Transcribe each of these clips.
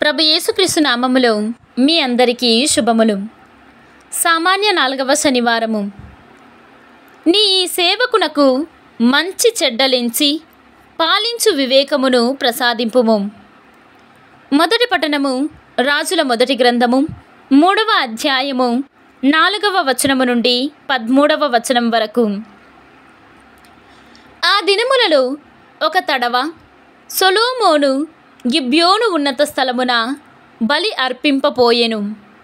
ప్రభు యేసుక్రీస్తు నామములో మీ అందరికీ శుభములు సామాన్య నాలుగవ శనివారము నీ ఈ సేవకునకు మంచి చెడ్డలించి పాలించు వివేకమును ప్రసాదింపుము మొదటి పట్టణము రాజుల మొదటి గ్రంథము మూడవ అధ్యాయము నాలుగవ వచనము నుండి పదమూడవ వచనం వరకు ఆ దినములలో ఒక తడవ సొలోమోను గిబ్యోను ఉన్నత స్థలమున బలి అర్పింపపోయెను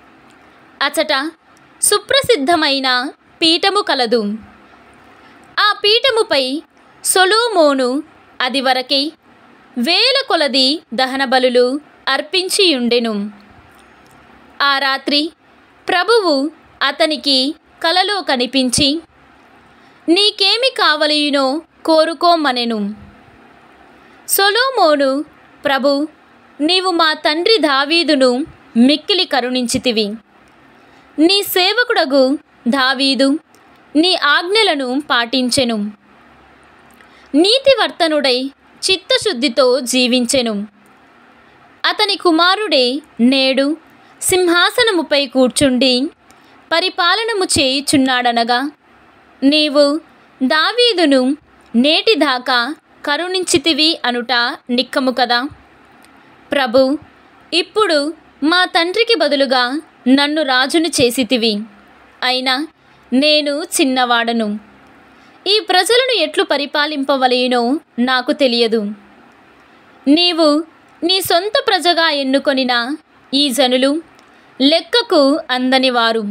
అచట సుప్రసిద్ధమైన పీఠము కలదు ఆ పీఠముపై సొలోమోను అది వరకే వేల కొలది దహన బలులు అర్పించియుండెను ఆ రాత్రి ప్రభువు అతనికి కలలో కనిపించి నీకేమి కావలియునో కోరుకోమనెను సొలోమోను ప్రభు నీవు మా తండ్రి దావీదును మిక్కిలి కరుణించితివి నీ సేవకుడగు దావీదు నీ ఆజ్ఞలను పాటించెను నీతివర్తనుడై చిత్తశుద్ధితో జీవించెను అతని కుమారుడే నేడు సింహాసనముపై కూర్చుండి పరిపాలనము చేయుచున్నాడనగా నీవు దావీదును నేటిదాకా కరుణించితివి అనుట నిక్కము కదా ప్రభు ఇప్పుడు మా తండ్రికి బదులుగా నన్ను రాజును చేసితివి అయినా నేను చిన్నవాడను ఈ ప్రజలను ఎట్లు పరిపాలింపవలయునో నాకు తెలియదు నీవు నీ సొంత ప్రజగా ఎన్నుకొనిన ఈ జనులు లెక్కకు అందని వారు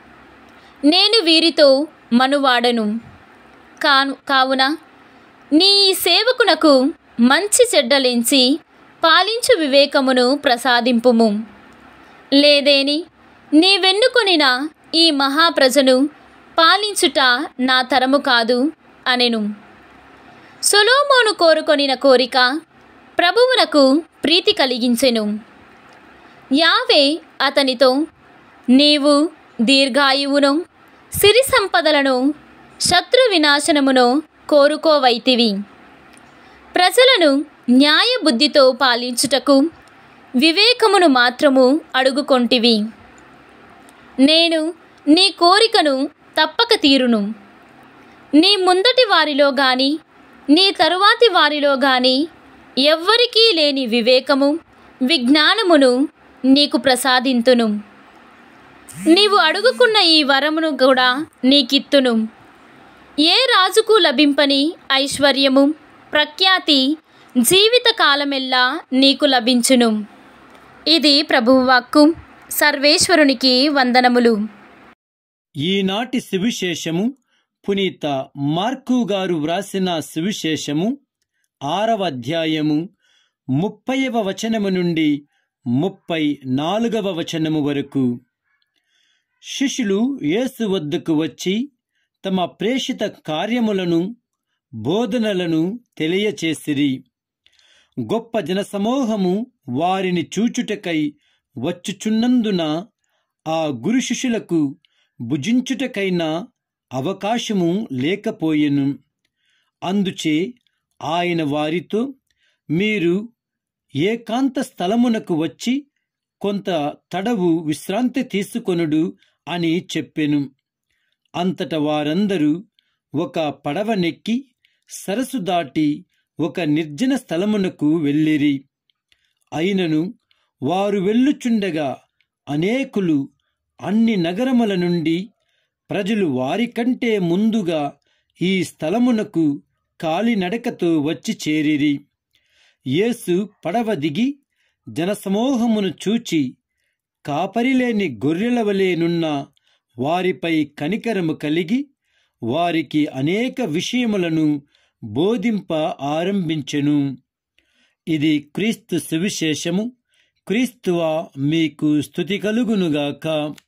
నేను వీరితో మనువాడను కాను కావున నీ ఈ సేవకునకు మంచి చెడ్డలించి పాలించు వివేకమును ప్రసాదింపుము లేదేని నీవెన్నుకొనిన ఈ మహాప్రజను పాలించుట నా తరము కాదు అనెను సొలోమోను కోరుకొనిన కోరిక ప్రభువునకు ప్రీతి కలిగించెను యావే అతనితో నీవు దీర్ఘాయువును సిరి సంపదలను శత్రు వినాశనమును కోరుకోవైతివి ప్రజలను న్యాయ బుద్ధితో పాలించుటకు వివేకమును మాత్రము అడుగుకొంటివి నేను నీ కోరికను తప్పక తీరును నీ ముందటి వారిలో గాని నీ తరువాతి వారిలో గాని ఎవ్వరికీ లేని వివేకము విజ్ఞానమును నీకు ప్రసాదింతును నీవు అడుగుకున్న ఈ వరమును కూడా నీకిత్తును ఏ రాజుకు లభింపని ఐశ్వర్యము ప్రఖ్యాతి జీవిత కాలమెల్లా నీకు లభించును ఇది ప్రభువాక్కు సర్వేశ్వరునికి వందనములు ఈనాటి సువిశేషము పునీత మార్కు గారు వ్రాసిన సువిశేషము ఆరవ అధ్యాయము ముప్పైవ వచనము నుండి ముప్పై నాలుగవ వచనము వరకు శిష్యులు యేసు వద్దకు వచ్చి తమ ప్రేషిత కార్యములను బోధనలను తెలియచేసిరి గొప్ప జనసమూహము వారిని చూచుటకై వచ్చుచున్నందున ఆ గురు శిష్యులకు భుజించుటకైనా అవకాశము లేకపోయెను అందుచే ఆయన వారితో మీరు ఏకాంత స్థలమునకు వచ్చి కొంత తడవు విశ్రాంతి తీసుకొనుడు అని చెప్పెను అంతట వారందరూ ఒక పడవనెక్కి సరస్సు దాటి ఒక నిర్జన స్థలమునకు వెళ్ళిరి అయినను వారు వెళ్ళుచుండగా అనేకులు అన్ని నగరముల నుండి ప్రజలు వారికంటే ముందుగా ఈ స్థలమునకు కాలినడకతో వచ్చి చేరిరి యేసు పడవ దిగి జనసమూహమును చూచి కాపరిలేని గొర్రెల వలెనున్న వారిపై కనికరము కలిగి వారికి అనేక విషయములను బోధింప ఆరంభించెను ఇది క్రీస్తు సువిశేషము క్రీస్తువా మీకు స్థుతి కలుగునుగాక